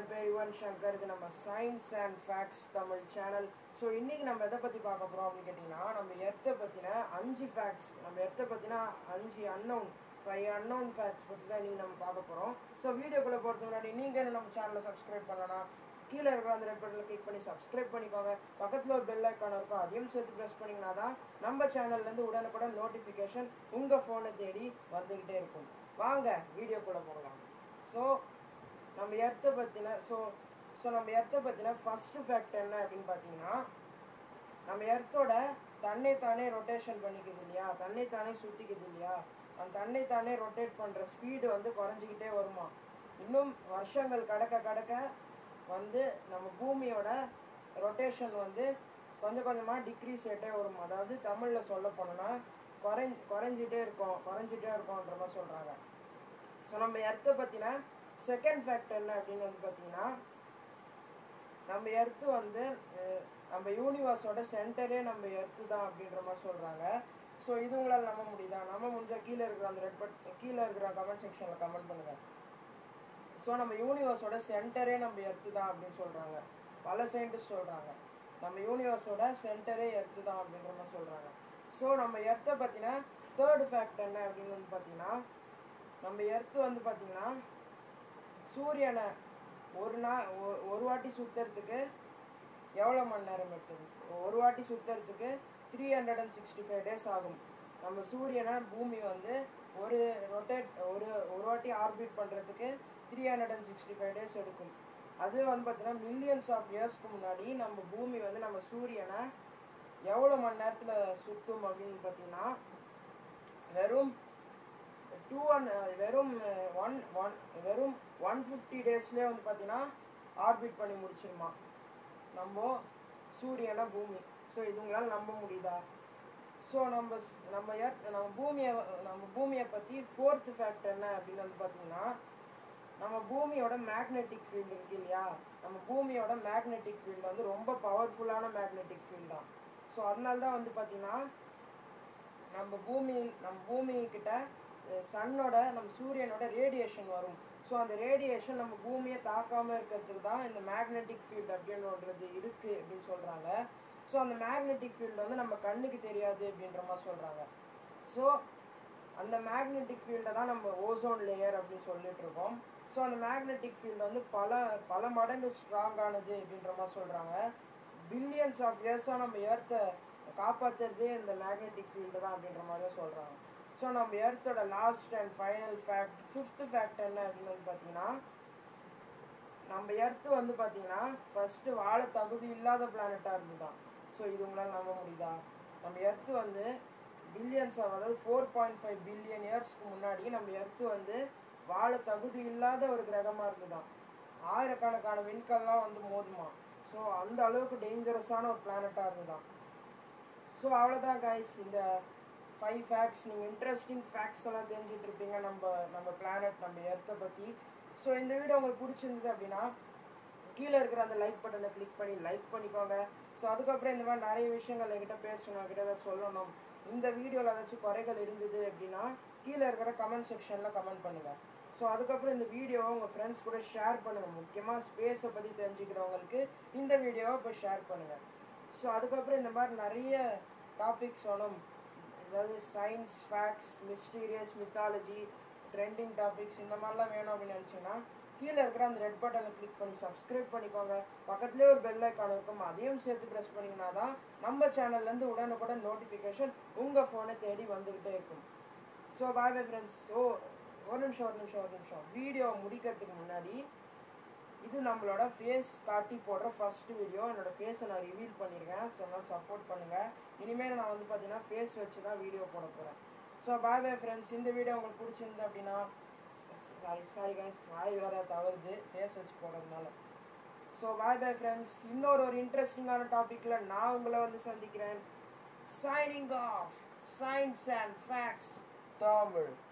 என் பேர் யுவன் சங்கர் இது நம்ம science and facts Tamil channel so இன்னைக்கு நம்ம எதை பற்றி பார்க்க போகிறோம் அப்படின்னு கேட்டிங்கன்னா நம்ம எர்த்தை பற்றின அஞ்சு ஃபேக்ட்ஸ் நம்ம எர்த்தை பற்றின அஞ்சு அன்னவுன் ஃபைவ் அன்னவுன் ஃபேக்ட்ஸ் பற்றி தான் இன்னைக்கு நம்ம பார்க்க போகிறோம் ஸோ வீடியோக்குள்ளே போகிறதுக்கு முன்னாடி நீங்கள் என்ன நம்ம சேனலை சப்ஸ்கிரைப் பண்ணலாம் கீழே இருக்கிற அந்த ரெட் பட்டனில் கிளிக் பண்ணி சப்ஸ்கிரைப் பண்ணிக்கோங்க பக்கத்தில் ஒரு பெல் ஐக்கான் இருக்கும் அதையும் சேர்த்து ப்ரெஸ் பண்ணிங்கன்னா தான் நம்ம சேனல்லேருந்து உடனுக்குடன் நோட்டிஃபிகேஷன் உங்கள் ஃபோனை தேடி வந்துக்கிட்டே இருக்கும் வாங்க வீடியோக்குள்ளே போகலாம் ஸோ நம்ம எர்த்தை பற்றின ஸோ ஸோ நம்ம எர்த்தை பற்றின ஃபஸ்ட்டு ஃபேக்ட் என்ன அப்படின்னு பார்த்தீங்கன்னா நம்ம எர்த்தோட தன்னை தானே ரொட்டேஷன் பண்ணிக்குது இல்லையா தன்னை தானே சுற்றிக்குது இல்லையா அந்த தன்னை தானே ரொட்டேட் பண்ணுற ஸ்பீடு வந்து குறைஞ்சிக்கிட்டே வருமா இன்னும் வருஷங்கள் கடக்க கடக்க வந்து நம்ம பூமியோட ரொட்டேஷன் வந்து கொஞ்சம் கொஞ்சமாக டிக்ரீஸ் ஆகிட்டே வரும் அதாவது தமிழில் சொல்ல போனோன்னா குறை குறைஞ்சிட்டே இருக்கும் குறைஞ்சிட்டே இருக்கும்ன்ற மாதிரி சொல்கிறாங்க ஸோ நம்ம எர்த்தை பற்றின செகண்ட் ஃபேக்ட் என்ன அப்படின்னு வந்து பார்த்தீங்கன்னா நம்ம எர்த்து வந்து அஹ், நம்ம யூனிவர்ஸோட சென்டரே நம்ம எர்த்து தான் அப்படின்ற மாதிரி சொல்கிறாங்க ஸோ இது உங்களால் நம்ப முடியுதா நம்ப முடிஞ்சா கீழே இருக்கிற அந்த ரெட் பட் கீழே இருக்கிற கமெண்ட் செக்ஷனில் கமெண்ட் பண்ணுங்கள் ஸோ நம்ம யூனிவர்ஸோட சென்டரே நம்ம எர்த்து தான் அப்படின்னு சொல்கிறாங்க பல சயின்டிஸ்ட் சொல்கிறாங்க நம்ம யூனிவர்ஸோட சென்டரே எர்த்து தான் அப்படின்ற மாதிரி சொல்கிறாங்க ஸோ நம்ம எர்த்தை பற்றின தேர்ட் ஃபேக்ட் என்ன அப்படின்னு வந்து பார்த்தீங்கன்னா நம்ம எர்த்து வந்து பார்த்தீங்கன்னா சூரியனை ஒரு நாள் ஒரு வாட்டி சுற்றுறதுக்கு எவ்வளோ மணி நேரம் எடுத்தது ஒரு வாட்டி சுற்றுறதுக்கு three hundred and sixty five days ஆகும் நம்ம சூரியனை பூமி வந்து ஒரு ரொட்டேட் ஒரு ஒரு வாட்டி ஆர்பிட் பண்ணுறதுக்கு three hundred and sixty five days எடுக்கும் அது வந்து பார்த்தீங்கன்னா மில்லியன்ஸ் ஆஃப் இயர்ஸ்க்கு முன்னாடி நம்ம பூமி வந்து நம்ம சூரியனை எவ்வளோ மணி நேரத்தில் சுற்றும் அப்படின்னு பார்த்தீங்கன்னா வெறும் டூ ஒன் வெறும் ஒன் ஒன் வெறும் ஒன் ஃபிஃப்டி டேஸ்லேயே வந்து பார்த்தீங்கன்னா ஆர்பிட் பண்ணி முடிச்சிருமா நம்ம சூரியனை பூமி ஸோ இது உங்களால் நம்ப முடியுதா ஸோ நம்ம ஸ்- நம்ம எர்த் நம்ம பூமியை நம்ம பூமியை பற்றி ஃபோர்த் ஃபேக்ட் என்ன அப்படின்னு வந்து பார்த்தீங்கன்னா நம்ம பூமியோட மேக்னெட்டிக் ஃபீல்டு இருக்கு இல்லையா நம்ம பூமியோட மேக்னெட்டிக் ஃபீல்டு வந்து ரொம்ப பவர்ஃபுல்லான மேக்னெட்டிக் ஃபீல்டு தான் ஸோ அதனால தான் வந்து பார்த்தீங்கன்னா நம்ம பூமி நம்ம பூமி கிட்ட சன்னோட நம்ம சூரியனோட ரேடியேஷன் வரும் ஸோ அந்த ரேடியேஷன் நம்ம பூமியை தாக்காம இருக்கிறதுக்கு தான் இந்த மேக்னெட்டிக் ஃபீல்டு அப்படின்றது இருக்கு அப்படின்னு சொல்றாங்க ஸோ அந்த மேக்னெட்டிக் ஃபீல்டு வந்து நம்ம கண்ணுக்கு தெரியாது அப்படின்ற மாதிரி சொல்றாங்க ஸோ அந்த மேக்னெட்டிக் ஃபீல்டை தான் நம்ம ஓசோன் லேயர் அப்படின்னு சொல்லிட்டு இருக்கோம் ஸோ அந்த மேக்னெட்டிக் ஃபீல்டு வந்து பல பல மடங்கு ஸ்ட்ராங்கானது அப்படின்ற மாதிரி சொல்கிறாங்க பில்லியன்ஸ் ஆஃப் இயர்ஸாக நம்ம ஏர்த்தை காப்பாற்றுறதே இந்த மேக்னெட்டிக் ஃபீல்டு தான் அப்படின்ற மாதிரியும் சொல்கிறாங்க ஸோ நம்ம எர்த்தோட last and final fact fifth fact என்ன அப்படின்னு வந்து பார்த்தீங்கன்னா நம்ம எர்த்து வந்து பார்த்தீங்கன்னா ஃபஸ்ட்டு வாழ தகுதி இல்லாத பிளானட்டாக இருந்துதான் ஸோ இது உங்களால் நம்ப முடியுதா நம்ம எர்த்து வந்து பில்லியன்ஸ் அதாவது ஃபோர் பாயிண்ட் ஃபைவ் பில்லியன் இயர்ஸ்க்கு முன்னாடி நம்ம எர்த்து வந்து வாழ தகுதி இல்லாத ஒரு கிரகமாக இருந்துதான் ஆயிரக்கணக்கான விண்கல்லாம் வந்து மோதுமா ஸோ அந்த அளவுக்கு டேஞ்சரஸான ஒரு பிளானட்டாக இருந்துதான் ஸோ அவ்வளோதான் கைஸ் இந்த ஃபைவ் ஃபேக்ட்ஸ் நீங்கள் இன்ட்ரெஸ்டிங் ஃபேக்ட்ஸ் எல்லாம் தெரிஞ்சுட்டு இருப்பீங்க நம்ம நம்ம பிளானட் நம்ம எர்த்தை பற்றி ஸோ இந்த வீடியோ உங்களுக்கு பிடிச்சிருந்தது அப்படின்னா கீழே இருக்கிற அந்த லைக் பட்டனை கிளிக் பண்ணி லைக் பண்ணிக்கோங்க ஸோ அதுக்கப்புறம் இந்த மாதிரி நிறைய விஷயங்கள் என்கிட்ட பேசணும் என்கிட்ட ஏதாவது சொல்லணும் இந்த வீடியோவில் ஏதாச்சும் குறைகள் இருந்தது அப்படின்னா கீழே இருக்கிற கமெண்ட் செக்ஷனில் கமெண்ட் பண்ணுங்கள் ஸோ அதுக்கப்புறம் இந்த வீடியோவை உங்கள் ஃப்ரெண்ட்ஸ் கூட ஷேர் பண்ணுங்கள் முக்கியமாக ஸ்பேஸை பற்றி தெரிஞ்சுக்கிறவங்களுக்கு இந்த வீடியோவை போய் ஷேர் பண்ணுங்கள் ஸோ அதுக்கப்புறம் இந்த மாதிரி நிறைய டாபிக்ஸ் வேணும் அதாவது science facts mysterious mythology trending topics இந்த மாதிரிலாம் வேணும் அப்படின்னு நினச்சிங்கன்னா கீழே இருக்கிற அந்த ரெட் பட்டனை கிளிக் பண்ணி சப்ஸ்கிரைப் பண்ணிக்கோங்க பக்கத்துலேயே ஒரு பெல் ஐக்கான் இருக்கும் அதையும் சேர்த்து ப்ரெஸ் பண்ணிங்கன்னா தான் நம்ம சேனல்லேருந்து உடனுக்குடன் நோட்டிஃபிகேஷன் உங்கள் ஃபோனை தேடி வந்துக்கிட்டே இருக்கும் so bye bye friends so ஒரு நிமிஷம் ஒரு நிமிஷம் ஒரு நிமிஷம் வீடியோ முடிக்கிறதுக்கு முன்னாடி இது நம்மளோட ஃபேஸ் காட்டி போடுற ஃபர்ஸ்ட் வீடியோ என்னோட ஃபேஸை நான் ரிவீல் பண்ணியிருக்கேன் ஸோ அதனால் சப்போர்ட் பண்ணுங்கள் இனிமேல் நான் வந்து பார்த்தீங்கன்னா ஃபேஸ் வச்சு தான் வீடியோ போட போகிறேன் ஸோ பாய் பை ஃப்ரெண்ட்ஸ் இந்த வீடியோ உங்களுக்கு பிடிச்சிருந்து அப்படின்னா சாரி சாரி கைஸ் வாய் வேற தவறுது ஃபேஸ் வச்சு போடுறதுனால ஸோ பாய் பை ஃப்ரெண்ட்ஸ் இன்னொரு ஒரு இன்ட்ரெஸ்டிங்கான டாப்பிக்கில் நான் உங்களை வந்து சந்திக்கிறேன் signing off science and facts Tamil